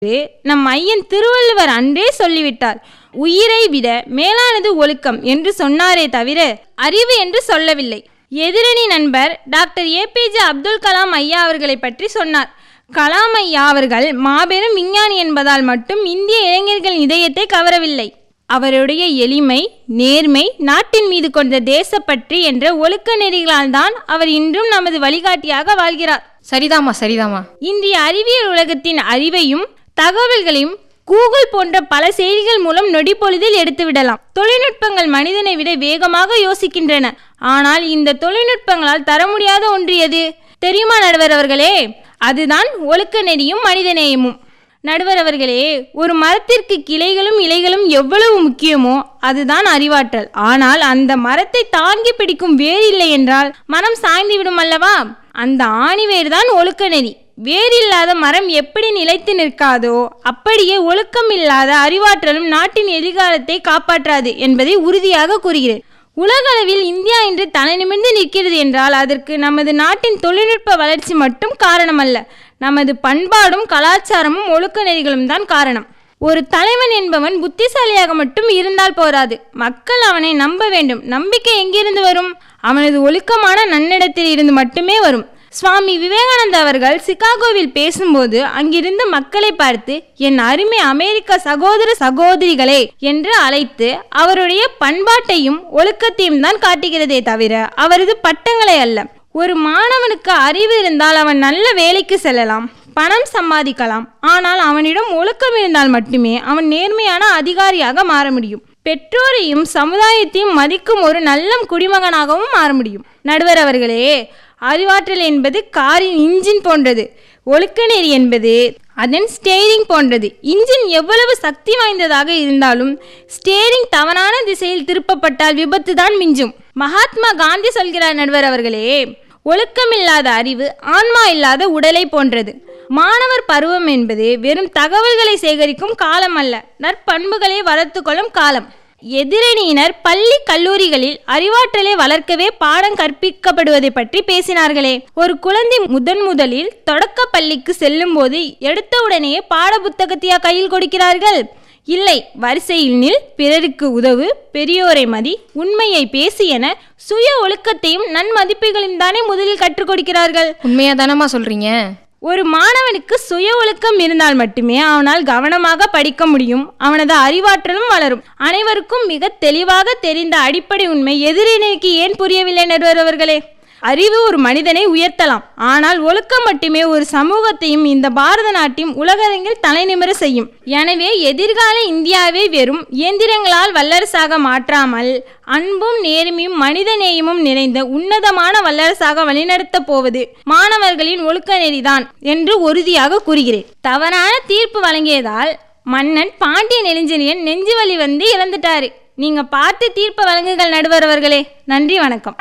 நம் ஐயன் திருவள்ளுவர் அன்றே சொல்லிவிட்டார் உயிரை விட மேலானது ஒழுக்கம் என்று சொன்னாரே தவிர அறிவு என்று சொல்லவில்லை எதிரணி நண்பர் டாக்டர் ஏபிஜே அப்துல் கலாம் ஐயா அவர்களை பற்றி சொன்னார் கலாம் ஐயா அவர்கள் மாபெரும் விஞ்ஞானி என்பதால் மட்டும் இந்திய இளைஞர்களின் இதயத்தை கவரவில்லை அவருடைய எளிமை நேர்மை நாட்டின் மீது கொண்ட தேசப்பற்று என்ற ஒழுக்க நெறிகளால் தான் அவர் இன்றும் நமது வழிகாட்டியாக வாழ்கிறார் சரிதாம்மா சரிதாம்மா இன்றைய அறிவியல் உலகத்தின் அறிவையும் தகவல்களையும் கூகுள் போன்ற பல செயலிகள் மூலம் நொடிப்பொழுதில் எடுத்துவிடலாம் தொழில்நுட்பங்கள் மனிதனை விட வேகமாக யோசிக்கின்றன ஆனால் இந்த தொழில்நுட்பங்களால் தர முடியாத ஒன்று எது தெரியுமா நடுவர் அவர்களே அதுதான் ஒழுக்க நெறியும் மனிதநேயமும் நடுவர் அவர்களே ஒரு மரத்திற்கு கிளைகளும் இலைகளும் எவ்வளவு முக்கியமோ அதுதான் அறிவாற்றல் ஆனால் அந்த மரத்தை தாங்கி பிடிக்கும் வேர் இல்லை என்றால் மரம் சாய்ந்து விடும் அல்லவா அந்த ஆணிவேர் தான் ஒழுக்க நெறி வேரில்லாத மரம் எப்படி நிலைத்து நிற்காதோ அப்படியே ஒழுக்கம் இல்லாத அறிவாற்றலும் நாட்டின் எதிர்காலத்தை காப்பாற்றாது என்பதை உறுதியாக கூறுகிறேன் உலகளவில் இந்தியா இன்று தலை நிமிர்ந்து நிற்கிறது என்றால் அதற்கு நமது நாட்டின் தொழில்நுட்ப வளர்ச்சி மட்டும் காரணமல்ல நமது பண்பாடும் கலாச்சாரமும் ஒழுக்க நெறிகளும் தான் காரணம் ஒரு தலைவன் என்பவன் புத்திசாலியாக மட்டும் இருந்தால் போராது மக்கள் அவனை நம்ப வேண்டும் நம்பிக்கை எங்கிருந்து வரும் அவனது ஒழுக்கமான நன்னிடத்தில் இருந்து மட்டுமே வரும் சுவாமி விவேகானந்த அவர்கள் சிகாகோவில் பேசும்போது அங்கிருந்த மக்களை பார்த்து என் அருமை அமெரிக்க சகோதர சகோதரிகளே என்று அழைத்து அவருடைய பண்பாட்டையும் ஒழுக்கத்தையும் தான் காட்டுகிறதே தவிர அவரது பட்டங்களை அல்ல ஒரு மாணவனுக்கு அறிவு இருந்தால் அவன் நல்ல வேலைக்கு செல்லலாம் பணம் சம்பாதிக்கலாம் ஆனால் அவனிடம் ஒழுக்கம் இருந்தால் மட்டுமே அவன் நேர்மையான அதிகாரியாக மாற முடியும் பெற்றோரையும் சமுதாயத்தையும் மதிக்கும் ஒரு நல்ல குடிமகனாகவும் மாற முடியும் நடுவர் அவர்களே அறிவாற்றல் என்பது காரின் இன்ஜின் போன்றது ஒழுக்கநெறி என்பது அதன் ஸ்டேரிங் போன்றது இன்ஜின் எவ்வளவு சக்தி வாய்ந்ததாக இருந்தாலும் ஸ்டேரிங் தவறான திசையில் திருப்பப்பட்டால் விபத்து தான் மிஞ்சும் மகாத்மா காந்தி சொல்கிறார் நடுவர் அவர்களே ஒழுக்கமில்லாத அறிவு ஆன்மா இல்லாத உடலை போன்றது மாணவர் பருவம் என்பது வெறும் தகவல்களை சேகரிக்கும் காலம் அல்ல நற்பண்புகளை வளர்த்துக்கொள்ளும் காலம் எதிரணியினர் பள்ளி கல்லூரிகளில் அறிவாற்றலை வளர்க்கவே பாடம் கற்பிக்கப்படுவதை பற்றி பேசினார்களே ஒரு குழந்தை முதன் முதலில் தொடக்க பள்ளிக்கு செல்லும் போது எடுத்தவுடனே பாட புத்தகத்தையா கையில் கொடுக்கிறார்கள் இல்லை வரிசையில் நில் பிறருக்கு உதவு பெரியோரை மதி உண்மையை பேசி என சுய ஒழுக்கத்தையும் நன்மதிப்புகளையும் தானே முதலில் கற்றுக் கொடுக்கிறார்கள் உண்மையா தானம்மா சொல்றீங்க ஒரு மாணவனுக்கு சுய ஒழுக்கம் இருந்தால் மட்டுமே அவனால் கவனமாக படிக்க முடியும் அவனது அறிவாற்றலும் வளரும் அனைவருக்கும் மிக தெளிவாக தெரிந்த அடிப்படை உண்மை எதிரினைக்கு ஏன் புரியவில்லை நடுவரவர்களே அறிவு ஒரு மனிதனை உயர்த்தலாம் ஆனால் ஒழுக்கம் மட்டுமே ஒரு சமூகத்தையும் இந்த பாரத நாட்டையும் உலகரங்கில் தலைநிமிர செய்யும் எனவே எதிர்கால இந்தியாவை வெறும் இயந்திரங்களால் வல்லரசாக மாற்றாமல் அன்பும் நேர்மையும் மனித நேயமும் நிறைந்த உன்னதமான வல்லரசாக வழிநடத்தப் போவது மாணவர்களின் ஒழுக்க நெறிதான் என்று உறுதியாக கூறுகிறேன் தவறான தீர்ப்பு வழங்கியதால் மன்னன் பாண்டிய நெடுஞ்செழியன் நெஞ்சு வலி வந்து இறந்துட்டாரு நீங்க பார்த்து தீர்ப்பு வழங்குகள் நடுவர் அவர்களே நன்றி வணக்கம்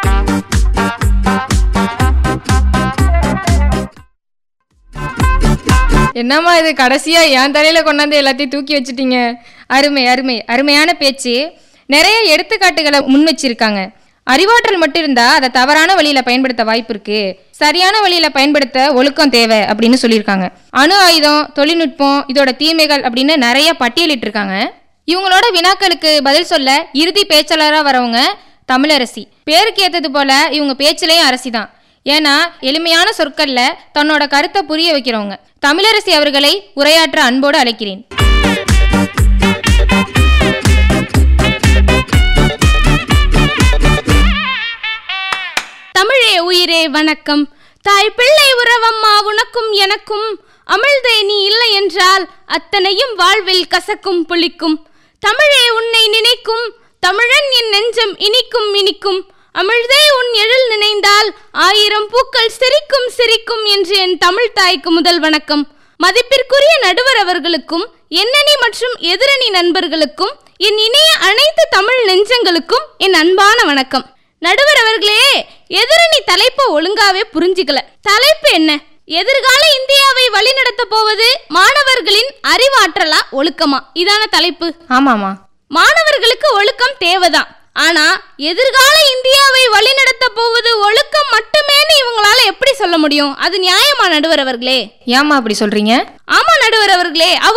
என்னம்மா இது கடைசியா என் தலையில கொண்டாந்து எல்லாத்தையும் தூக்கி வச்சிட்டீங்க அருமை அருமை அருமையான பேச்சு நிறைய எடுத்துக்காட்டுகளை முன் வச்சிருக்காங்க அறிவாற்றல் மட்டும் இருந்தா அதை தவறான வழியில பயன்படுத்த வாய்ப்பு இருக்கு சரியான வழியில பயன்படுத்த ஒழுக்கம் தேவை அப்படின்னு சொல்லியிருக்காங்க அணு ஆயுதம் தொழில்நுட்பம் இதோட தீமைகள் அப்படின்னு நிறைய பட்டியலிட்டு இருக்காங்க இவங்களோட வினாக்களுக்கு பதில் சொல்ல இறுதி பேச்சாளராக வரவங்க தமிழரசி பேருக்கு ஏத்தது போல இவங்க பேச்சிலேயும் அரசி தான் ஏன்னா எளிமையான சொற்கள்ல தன்னோட கருத்தை புரிய வைக்கிறவங்க தமிழரசி அவர்களை உரையாற்ற அன்போடு அழைக்கிறேன் தமிழே உயிரே வணக்கம் தாய் பிள்ளை உறவம்மா உனக்கும் எனக்கும் அமிழ்தே நீ இல்லை என்றால் அத்தனையும் வாழ்வில் கசக்கும் புளிக்கும் தமிழே உன்னை நினைக்கும் தமிழன் என் நெஞ்சம் இனிக்கும் இனிக்கும் அமிழ்தே உன் எழில் நினைந்தால் ஆயிரம் பூக்கள் சிரிக்கும் சிரிக்கும் என்று என் தமிழ் தாய்க்கு முதல் வணக்கம் மதிப்பிற்குரிய நடுவர் அவர்களுக்கும் எண்ணணி மற்றும் எதிரணி நண்பர்களுக்கும் என் இணைய அனைத்து தமிழ் நெஞ்சங்களுக்கும் என் அன்பான வணக்கம் நடுவர் அவர்களே எதிரணி தலைப்பை ஒழுங்காவே புரிஞ்சுக்கல தலைப்பு என்ன எதிர்கால இந்தியாவை வழிநடத்த போவது மாணவர்களின் அறிவாற்றலா ஒழுக்கமா இதான தலைப்பு ஆமாமா மாணவர்களுக்கு ஒழுக்கம் தேவைதான் ஆனா எதிர்கால இந்தியாவை வழிநடத்த போவது ஒழுக்கம் மட்டுமேன்னு இவங்களால எப்படி சொல்ல முடியும் அது நியாயமா நடுவர் அவர்களே ஏம்மா அப்படி சொல்றீங்க ஆமா நடுவர் அவர்களே அவ